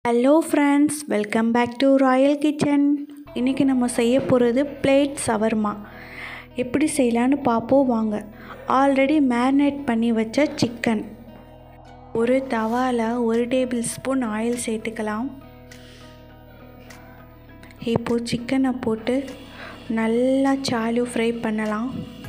hello friends welcome back to royal kitchen இன்றைக்கி நம்ம செய்ய போகிறது பிளேட் சவர்மா எப்படி செய்யலான்னு பார்ப்போம் வாங்க ஆல்ரெடி மேரினேட் பண்ணி வச்ச சிக்கன் ஒரு தவாவில் ஒரு டேபிள் ஸ்பூன் ஆயில் சேர்த்துக்கலாம் இப்போது சிக்கனை போட்டு நல்லா சாலு ஃப்ரை பண்ணலாம்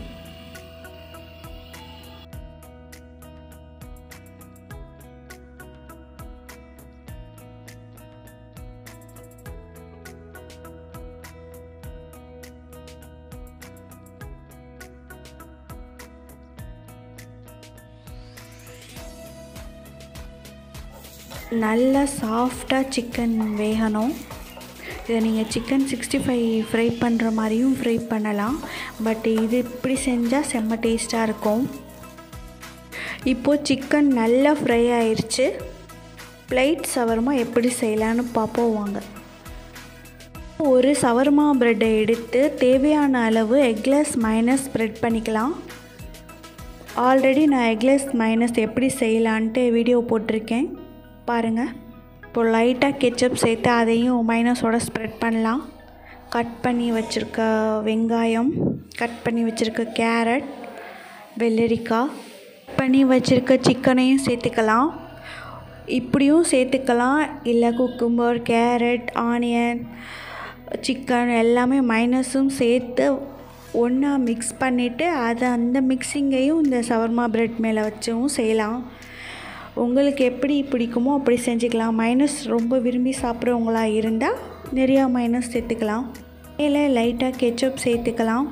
நல்லா சாஃப்டாக சிக்கன் வேகணும் இதை நீங்கள் சிக்கன் சிக்ஸ்டி ஃபைவ் ஃப்ரை பண்ணுற மாதிரியும் ஃப்ரை பண்ணலாம் பட் இது இப்படி செஞ்சால் செம்ம டேஸ்ட்டாக இருக்கும் இப்போது சிக்கன் நல்லா ஃப்ரை ஆயிடுச்சு பிளைட் சவர்மா எப்படி செய்யலான்னு பார்ப்போம் வாங்க ஒரு சவர்மா ப்ரெட்டை எடுத்து தேவையான அளவு எக்லெஸ் மைனஸ் ஸ்ப்ரெட் பண்ணிக்கலாம் ஆல்ரெடி நான் எக்லெஸ் மைனஸ் எப்படி செய்யலான்ட்டு வீடியோ போட்டிருக்கேன் பாருங்கள் இப்போ லைட்டாக கெச்சப் சேர்த்து அதையும் மைனஸோட ஸ்ப்ரெட் பண்ணலாம் கட் பண்ணி வச்சுருக்க வெங்காயம் கட் பண்ணி வச்சுருக்க கேரட் வெள்ளரிக்காய் பண்ணி வச்சுருக்க சிக்கனையும் சேர்த்துக்கலாம் இப்படியும் சேர்த்துக்கலாம் இல்லை குக்கும்பர் கேரட் ஆனியன் சிக்கன் எல்லாமே மைனஸும் சேர்த்து ஒன்றா மிக்ஸ் பண்ணிவிட்டு அதை அந்த மிக்ஸிங்கையும் இந்த சவர்மா ப்ரெட் மேலே வச்சும் செய்யலாம் உங்களுக்கு எப்படி பிடிக்குமோ அப்படி செஞ்சுக்கலாம் மைனஸ் ரொம்ப விரும்பி சாப்பிட்றவங்களா இருந்தால் நிறையா மைனஸ் சேர்த்துக்கலாம் மேலே லைட்டாக கெச்சப் சேர்த்துக்கலாம்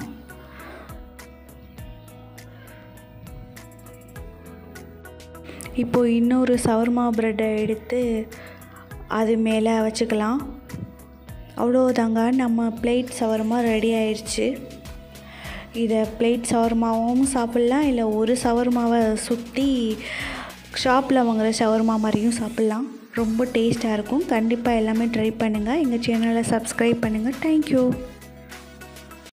இப்போது இன்னொரு சவர்மா ப்ரெட்டை எடுத்து அது மேலே வச்சுக்கலாம் அவ்வளோதாங்க நம்ம பிளேட் சவர்மா ரெடி ஆயிடுச்சு இதை பிளேட் சவர்மாவும் சாப்பிட்லாம் இல்லை ஒரு சவர்மாவை சுற்றி ஷாப்பில் வாங்குகிற ஷவர்மா மாதிரியும் சாப்பிட்லாம் ரொம்ப டேஸ்ட்டாக இருக்கும் கண்டிப்பாக எல்லாமே ட்ரை பண்ணுங்கள் எங்கள் சேனலை சப்ஸ்கிரைப் பண்ணுங்கள் தேங்க்யூ